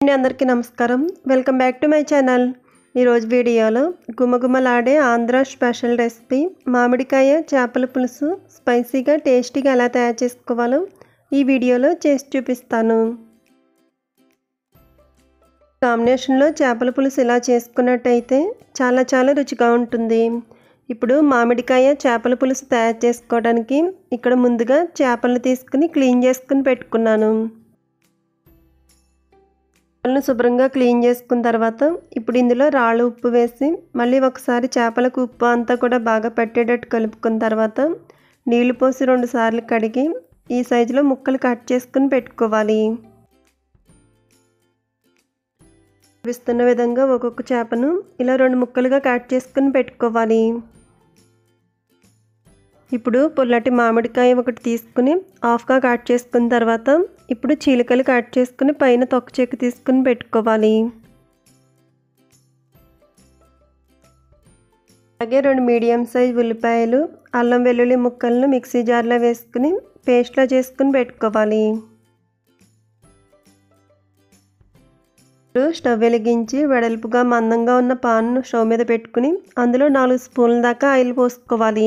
అండి అందరికీ నమస్కారం welcome back to my channel ఈరోజు వీడియోలో గుమగుమలాడే ఆంధ్ర స్పెషల్ రెసిపీ మామిడికాయ చేపల పులుసు స్పైసీగా టేస్టీగా ఎలా తయారు చేసుకోవాలో ఈ వీడియోలో చేసి చూపిస్తాను కాంబినేషన్లో చేపల పులుసు ఇలా చేసుకున్నట్టయితే చాలా చాలా రుచిగా ఉంటుంది ఇప్పుడు మామిడికాయ చేపల పులుసు తయారు చేసుకోవడానికి ఇక్కడ ముందుగా చేపలను తీసుకుని క్లీన్ చేసుకుని పెట్టుకున్నాను చేపలను శుభ్రంగా క్లీన్ చేసుకున్న తర్వాత ఇప్పుడు ఇందులో రాళ్ళు ఉప్పు వేసి మళ్ళీ ఒకసారి చేపలకు ఉప్పు అంతా కూడా బాగా పట్టేటట్టు కలుపుకున్న తర్వాత నీళ్లు పోసి రెండు సార్లు కడిగి ఈ సైజులో ముక్కలు కట్ చేసుకుని పెట్టుకోవాలి చూపిస్తున్న విధంగా ఒక్కొక్క చేపను ఇలా రెండు ముక్కలుగా కట్ చేసుకుని పెట్టుకోవాలి ఇప్పుడు పుల్లటి మామిడికాయ ఒకటి తీసుకుని హాఫ్గా కట్ చేసుకున్న తర్వాత ఇప్పుడు చీలికలు కట్ చేసుకుని పైన తొక్క చెక్కు తీసుకుని పెట్టుకోవాలి అలాగే రెండు మీడియం సైజ్ ఉల్లిపాయలు అల్లం వెల్లుల్లి ముక్కలను మిక్సీ జార్లో వేసుకుని పేస్ట్లా చేసుకుని పెట్టుకోవాలి స్టవ్ వెలిగించి వెడల్పుగా మందంగా ఉన్న పాన్ను స్టవ్ మీద పెట్టుకుని అందులో నాలుగు స్పూన్ల దాకా ఆయిల్ పోసుకోవాలి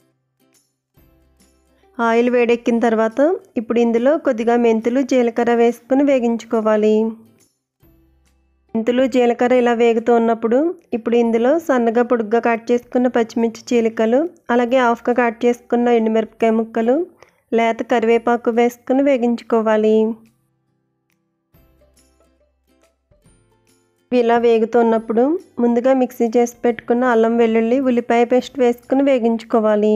ఆయిల్ వేడెక్కిన తర్వాత ఇప్పుడు ఇందులో కొద్దిగా మెంతులు జీలకర్ర వేసుకుని వేగించుకోవాలి మెంతులు జీలకర్ర ఇలా వేగుతూ ఉన్నప్పుడు ఇప్పుడు ఇందులో సన్నగా పొడుగ్గా కట్ చేసుకున్న పచ్చిమిర్చి చీలికలు అలాగే హాఫ్గా కట్ చేసుకున్న ఎండుమిరపకాయ ముక్కలు లేత కరివేపాకు వేసుకుని వేగించుకోవాలి ఇలా వేగుతున్నప్పుడు ముందుగా మిక్సీ చేసి పెట్టుకున్న అల్లం వెల్లుల్లి ఉల్లిపాయ పేస్ట్ వేసుకుని వేగించుకోవాలి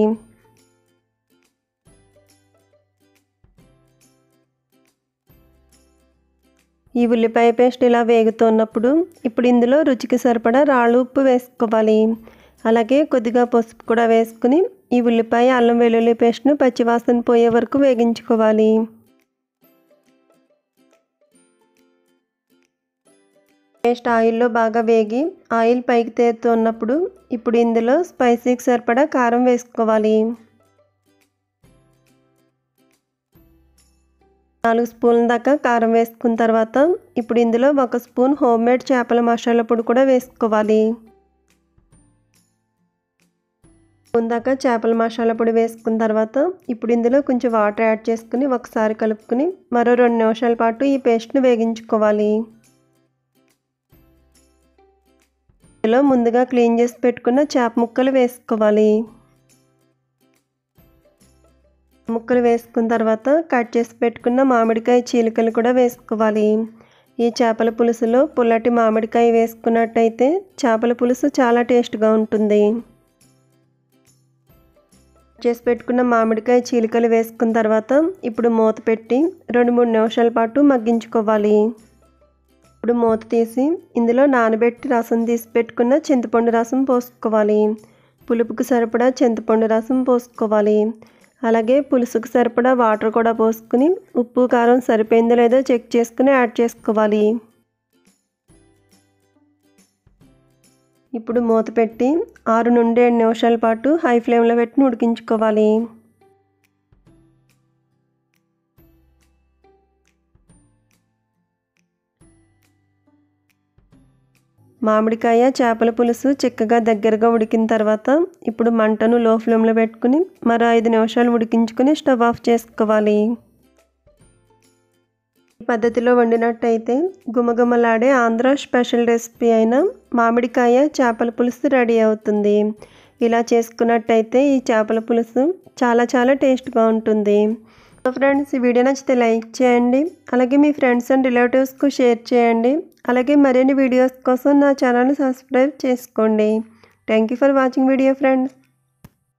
ఈ ఉల్లిపాయ పేస్ట్ ఇలా వేగుతున్నప్పుడు ఇప్పుడు ఇందులో రుచికి సరిపడా రాళ్ళు ఉప్పు వేసుకోవాలి అలాగే కొద్దిగా పసుపు కూడా వేసుకుని ఈ ఉల్లిపాయ అల్లం వెల్లుల్లి పేస్ట్ను పచ్చివాసన పోయే వరకు వేగించుకోవాలి పేస్ట్ ఆయిల్లో బాగా వేగి ఆయిల్ పైకి తేరుతున్నప్పుడు ఇప్పుడు ఇందులో స్పైసీకి సరిపడా కారం వేసుకోవాలి నాలుగు స్పూన్ల దాకా కారం వేసుకున్న తర్వాత ఇప్పుడు ఇందులో ఒక స్పూన్ హోమ్ మేడ్ చేపల మసాలా పొడి కూడా వేసుకోవాలి స్పూన్ దాకా చేపల మసాలా పొడి వేసుకున్న తర్వాత ఇప్పుడు ఇందులో కొంచెం వాటర్ యాడ్ చేసుకుని ఒకసారి కలుపుకుని మరో రెండు నిమిషాల పాటు ఈ పేస్ట్ని వేగించుకోవాలి ఇందులో ముందుగా క్లీన్ చేసి పెట్టుకున్న చేప ముక్కలు వేసుకోవాలి ముక్కలు వేసుకున్న తర్వాత కట్ చేసి పెట్టుకున్న మామిడికాయ చీలికలు కూడా వేసుకోవాలి ఈ చేపల పులుసులో పుల్లటి మామిడికాయ వేసుకున్నట్టయితే చేపల పులుసు చాలా టేస్ట్గా ఉంటుంది చేసి పెట్టుకున్న మామిడికాయ చీలికలు వేసుకున్న తర్వాత ఇప్పుడు మూత పెట్టి రెండు మూడు నిమిషాల పాటు మగ్గించుకోవాలి ఇప్పుడు మూత తీసి ఇందులో నానబెట్టి రసం తీసి పెట్టుకున్న చింతపండు రసం పోసుకోవాలి పులుపుకు సరిపడా చింతపండు రసం పోసుకోవాలి అలాగే పులుసుకు సరిపడా వాటర్ కూడా పోసుకుని ఉప్పు కారం సరిపోయిందో లేదో చెక్ చేసుకుని యాడ్ చేసుకోవాలి ఇప్పుడు మూత పెట్టి ఆరు నుండి ఏడు నిమిషాల పాటు హై ఫ్లేమ్లో పెట్టి ఉడికించుకోవాలి మామిడికాయ చేపల పులుసు చిక్కగా దగ్గరగా ఉడికిన తర్వాత ఇప్పుడు మంటను లో ఫ్లేమ్లో పెట్టుకుని మరో ఐదు నిమిషాలు ఉడికించుకుని స్టవ్ ఆఫ్ చేసుకోవాలి ఈ పద్ధతిలో వండినట్టయితే గుమగుమలాడే ఆంధ్ర స్పెషల్ రెసిపీ అయిన మామిడికాయ చేపల పులుసు రెడీ అవుతుంది ఇలా చేసుకున్నట్టయితే ఈ చేపల పులుసు చాలా చాలా టేస్ట్గా ఉంటుంది సో ఫ్రెండ్స్ ఈ వీడియో నచ్చితే లైక్ చేయండి అలాగే మీ ఫ్రెండ్స్ అండ్ రిలేటివ్స్కు షేర్ చేయండి అలాగే మరిన్ని వీడియోస్ కోసం నా ఛానల్ని సబ్స్క్రైబ్ చేసుకోండి thank you for watching video friends